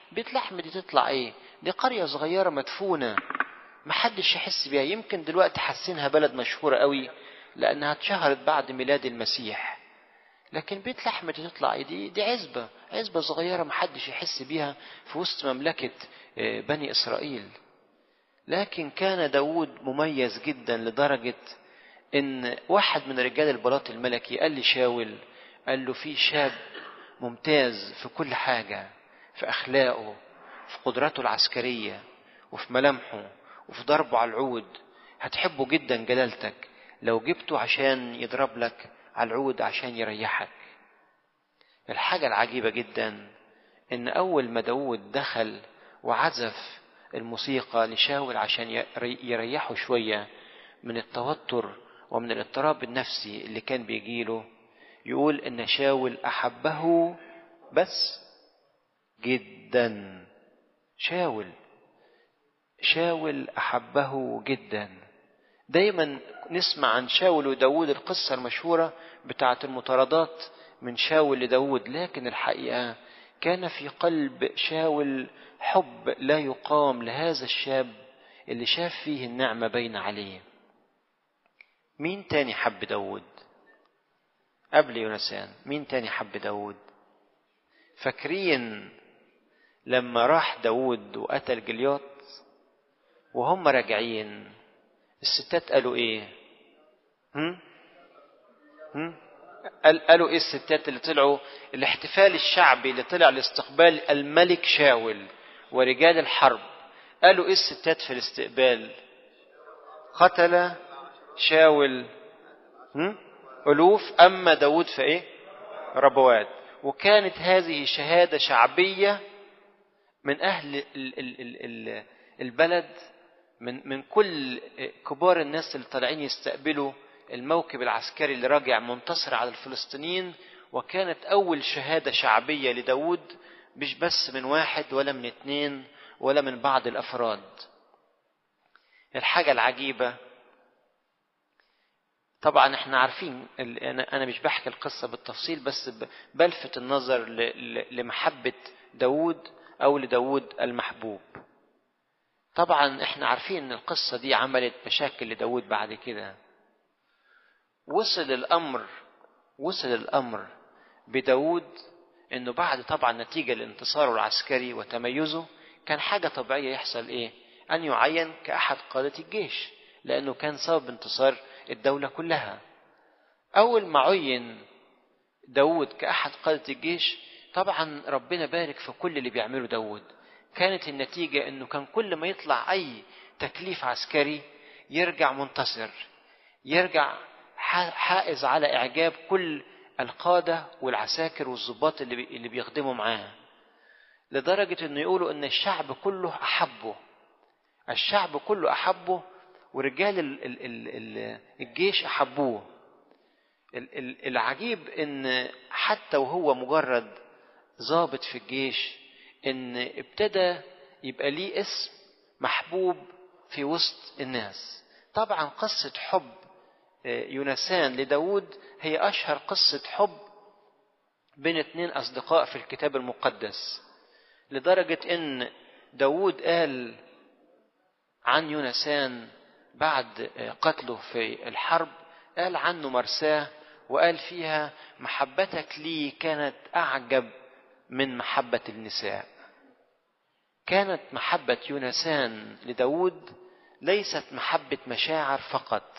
بيت لحم دي تطلع ايه دي قرية صغيرة مدفونة محدش يحس بيها يمكن دلوقتي حاسينها بلد مشهورة قوي لأنها اتشهرت بعد ميلاد المسيح لكن بيت لحم دي تطلع ايه دي دي عزبة عزبة صغيرة محدش يحس بيها في وسط مملكة بني إسرائيل لكن كان داود مميز جدا لدرجة ان واحد من رجال البلاط الملكي قال لي شاول قال له في شاب ممتاز في كل حاجة في أخلاقه في قدراته العسكرية وفي ملامحه وفي ضربه على العود هتحبه جدا جلالتك لو جبته عشان يضرب لك على العود عشان يريحك الحاجة العجيبة جدا ان اول ما داود دخل وعزف الموسيقى لشاول عشان يريحه شوية من التوتر ومن الاضطراب النفسي اللي كان بيجيله يقول ان شاول احبه بس جدا شاول شاول احبه جدا دايما نسمع عن شاول وداود القصة المشهورة بتاعة المطاردات من شاول لداود لكن الحقيقة كان في قلب شاول حب لا يقام لهذا الشاب اللي شاف فيه النعمة بين عليه مين تاني حب داود قبل يونسان مين تاني حب داود فاكرين لما راح داود وقتل جلياط وهم راجعين الستات قالوا ايه هم؟ هم؟ قال قالوا ايه الستات اللي طلعوا الاحتفال الشعبي اللي طلع لاستقبال الملك شاول ورجال الحرب قالوا ايه الستات في الاستقبال قتل شاول هم؟ ألوف أما داود فإيه ربوات وكانت هذه شهادة شعبية من أهل ال ال ال البلد من من كل كبار الناس اللي طالعين يستقبلوا الموكب العسكري اللي راجع منتصر على الفلسطينيين وكانت أول شهادة شعبية لداود مش بس من واحد ولا من اتنين ولا من بعض الأفراد الحاجة العجيبة طبعا احنا عارفين انا انا مش بحكي القصه بالتفصيل بس بلفت النظر لمحبه داود او لداود المحبوب طبعا احنا عارفين ان القصه دي عملت مشاكل لداود بعد كده وصل الامر وصل الامر بداود انه بعد طبعا نتيجه لانتصاره العسكري وتميزه كان حاجه طبيعيه يحصل ايه ان يعين كاحد قاده الجيش لانه كان سبب انتصار الدولة كلها أول ما عين داود كأحد قادة الجيش طبعا ربنا بارك في كل اللي بيعمله داود كانت النتيجة أنه كان كل ما يطلع أي تكليف عسكري يرجع منتصر يرجع حائز على إعجاب كل القادة والعساكر والضباط اللي اللي بيخدموا معاه لدرجة أنه يقولوا أن الشعب كله أحبه الشعب كله أحبه ورجال ال ال ال الجيش أحبوه العجيب إن حتى وهو مجرد ضابط في الجيش إن ابتدى يبقى ليه اسم محبوب في وسط الناس طبعا قصة حب يونسان لداود هي أشهر قصة حب بين اتنين أصدقاء في الكتاب المقدس لدرجة إن داود قال عن يونسان بعد قتله في الحرب قال عنه مرساه وقال فيها محبتك لي كانت أعجب من محبة النساء كانت محبة يونسان لداود ليست محبة مشاعر فقط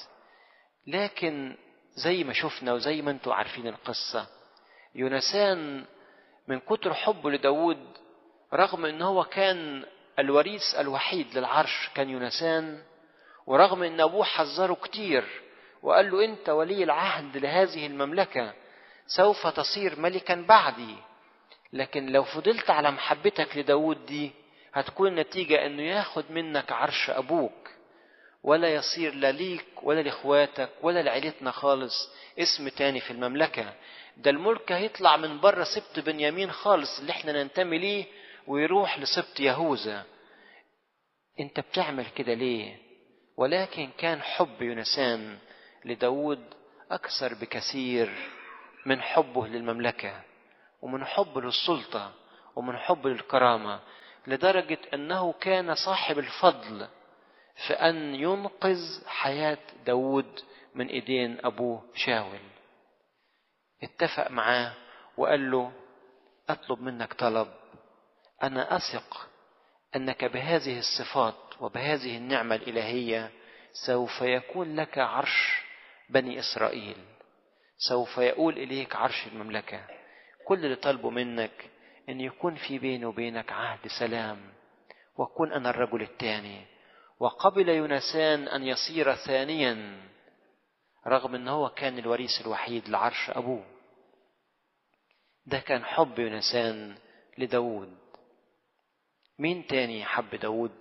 لكن زي ما شفنا وزي ما انتم عارفين القصة يونسان من كتر حبه لداود رغم ان هو كان الوريث الوحيد للعرش كان يونسان ورغم ان ابوه حذره كتير وقال له انت ولي العهد لهذه المملكه سوف تصير ملكا بعدي لكن لو فضلت على محبتك لداود دي هتكون النتيجة انه ياخد منك عرش ابوك ولا يصير لا ليك ولا لاخواتك ولا لعيلتنا خالص اسم تاني في المملكة ده الملك هيطلع من بره سبط بنيامين خالص اللي احنا ننتمي ليه ويروح لسبط يهوذا انت بتعمل كده ليه ولكن كان حب يونسان لداود أكثر بكثير من حبه للمملكة ومن حب للسلطة ومن حب للكرامة لدرجة أنه كان صاحب الفضل في أن ينقذ حياة داود من إيدين أبوه شاول اتفق معاه وقال له أطلب منك طلب أنا أثق أنك بهذه الصفات وبهذه النعمة الإلهية سوف يكون لك عرش بني إسرائيل سوف يقول إليك عرش المملكة كل اللي طلبه منك أن يكون في بيني وبينك عهد سلام وأكون أنا الرجل الثاني وقبل يونسان أن يصير ثانيا رغم أنه هو كان الوريث الوحيد لعرش أبوه ده كان حب يونسان لداود مين تاني حب داود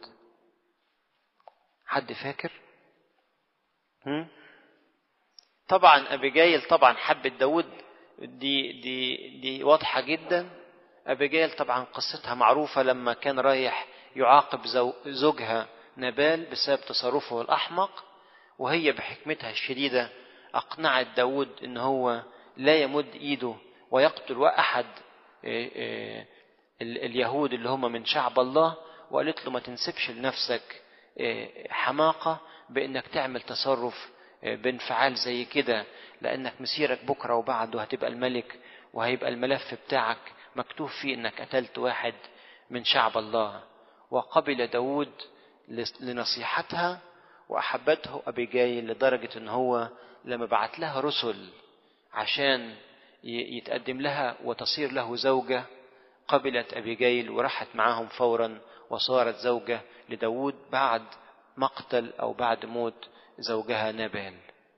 حد فاكر هم؟ طبعا أبيجايل طبعا حبت داود دي دي دي واضحة جدا أبيجايل طبعا قصتها معروفة لما كان رايح يعاقب زوجها نبال بسبب تصرفه الأحمق وهي بحكمتها الشديدة أقنعت داود إن هو لا يمد إيده ويقتل أحد اليهود اللي هم من شعب الله وقالت له ما تنسبش لنفسك حماقة بإنك تعمل تصرف بانفعال زي كده لأنك مسيرك بكرة وبعده هتبقى الملك وهيبقى الملف بتاعك مكتوب فيه إنك قتلت واحد من شعب الله وقبل داود لنصيحتها وأحبته أبيجايل لدرجة إن هو لما بعت لها رسل عشان يتقدم لها وتصير له زوجة قبلت أبيجايل وراحت معاهم فورا وصارت زوجة لداود بعد مقتل أو بعد موت زوجها نابال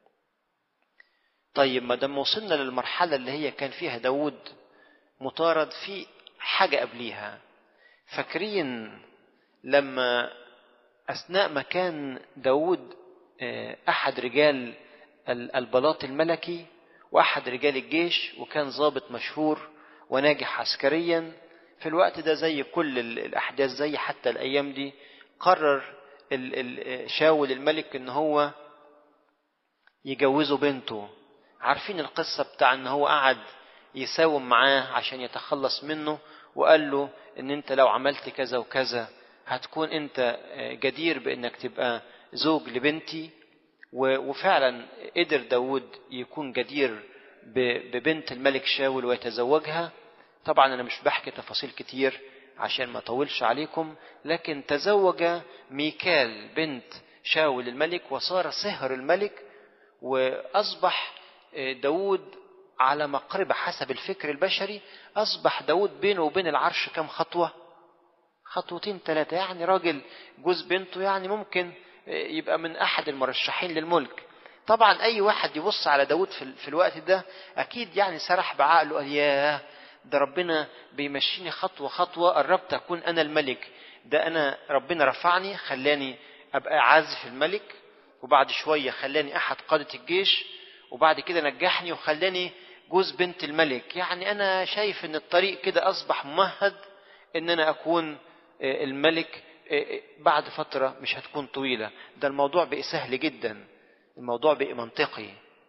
طيب ما دام وصلنا للمرحلة اللي هي كان فيها داود مطارد في حاجة قبليها فاكرين لما أثناء ما كان داود أحد رجال البلاط الملكي وأحد رجال الجيش وكان ضابط مشهور وناجح عسكريا في الوقت ده زي كل الأحداث زي حتى الأيام دي قرر شاول الملك إن هو يجوزه بنته عارفين القصة بتاع إن هو قعد يساوم معاه عشان يتخلص منه وقال له إن أنت لو عملت كذا وكذا هتكون أنت جدير بإنك تبقى زوج لبنتي وفعلا قدر داود يكون جدير ببنت الملك شاول ويتزوجها طبعا أنا مش بحكي تفاصيل كتير عشان ما أطولش عليكم لكن تزوج ميكال بنت شاول الملك وصار صهر الملك وأصبح داود على مقربة حسب الفكر البشري أصبح داود بينه وبين العرش كم خطوة خطوتين ثلاثة يعني راجل جوز بنته يعني ممكن يبقى من أحد المرشحين للملك طبعا أي واحد يبص على داود في الوقت ده أكيد يعني سرح بعقله قال ياه ده ربنا بيمشيني خطوة خطوة قربت أكون أنا الملك ده أنا ربنا رفعني خلاني أبقى عازف الملك وبعد شوية خلاني أحد قادة الجيش وبعد كده نجحني وخلاني جوز بنت الملك يعني أنا شايف إن الطريق كده أصبح ممهد إن أنا أكون الملك بعد فترة مش هتكون طويلة ده الموضوع بقى سهل جدا الموضوع بقى منطقي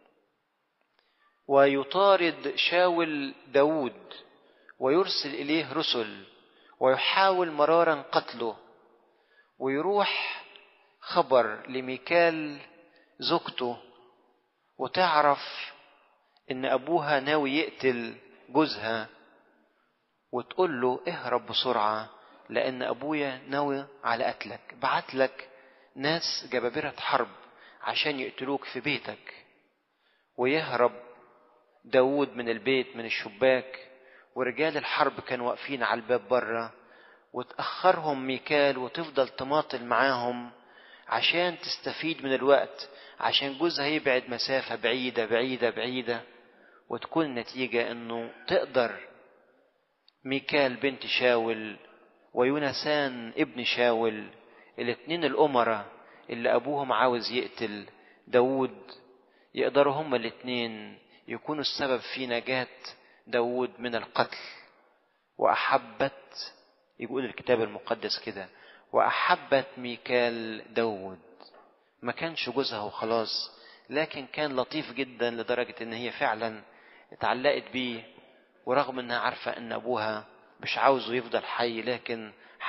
ويطارد شاول داود ويرسل إليه رسل ويحاول مرارا قتله ويروح خبر لميكال زوجته وتعرف ان ابوها ناوي يقتل جوزها وتقول له اهرب بسرعة لان ابويا ناوي على قتلك بعت لك ناس جبابرة حرب عشان يقتلوك في بيتك ويهرب داود من البيت من الشباك ورجال الحرب كانوا واقفين على الباب بره وتأخرهم ميكال وتفضل تماطل معاهم عشان تستفيد من الوقت عشان جوزها يبعد مسافة بعيدة بعيدة بعيدة وتكون النتيجة انه تقدر ميكال بنت شاول ويونسان ابن شاول الاتنين الأمراء اللي أبوهم عاوز يقتل داود يقدروا هما الاتنين يكونوا السبب في نجاة داود من القتل وأحبت يقول الكتاب المقدس كده وأحبت ميكال داود ما كانش جوزها وخلاص لكن كان لطيف جدا لدرجة ان هي فعلا اتعلقت بيه ورغم انها عارفة ان ابوها مش عاوزه يفضل حي لكن